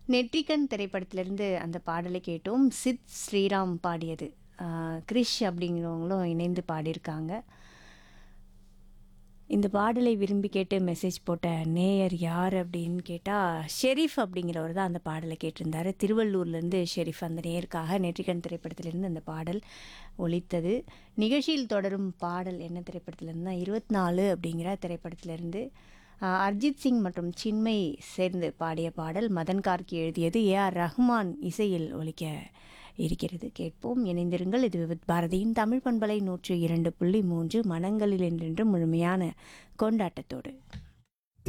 நெற்றிக்கண் திரைப்படத்திலிருந்து அந்த பாடலை கேட்டோம் சித் ஸ்ரீராம் பாடியது ஆஹ் கிரிஷ் அப்படிங்கிறவங்களும் இணைந்து பாடியிருக்காங்க இந்த பாடலை விரும்பி கேட்டு மெசேஜ் போட்ட நேயர் யார் அப்படின்னு கேட்டால் ஷெரீஃப் அப்படிங்கிறவர் தான் அந்த பாடலை கேட்டிருந்தாரு திருவள்ளூர்லேருந்து ஷெரீஃப் அந்த நேயருக்காக நெற்றிக்கண் திரைப்படத்திலிருந்து அந்த பாடல் ஒலித்தது நிகழ்ச்சியில் தொடரும் பாடல் என்ன திரைப்படத்திலிருந்து தான் இருபத்தி நாலு அப்படிங்கிற திரைப்படத்திலிருந்து ஆஹ் அர்ஜித் சிங் மற்றும் சின்மை சேர்ந்து பாடிய பாடல் மதன் கார்கி எழுதியது ஏ ஆர் ரஹ்மான் இசையில் ஒலிக்க இருக்கிறது கேட்போம் இணைந்திருங்கள் இது விவித் பாரதியின் தமிழ் பண்பலை நூற்று இரண்டு புள்ளி மூன்று மனங்களில் என்றென்றும் முழுமையான கொண்டாட்டத்தோடு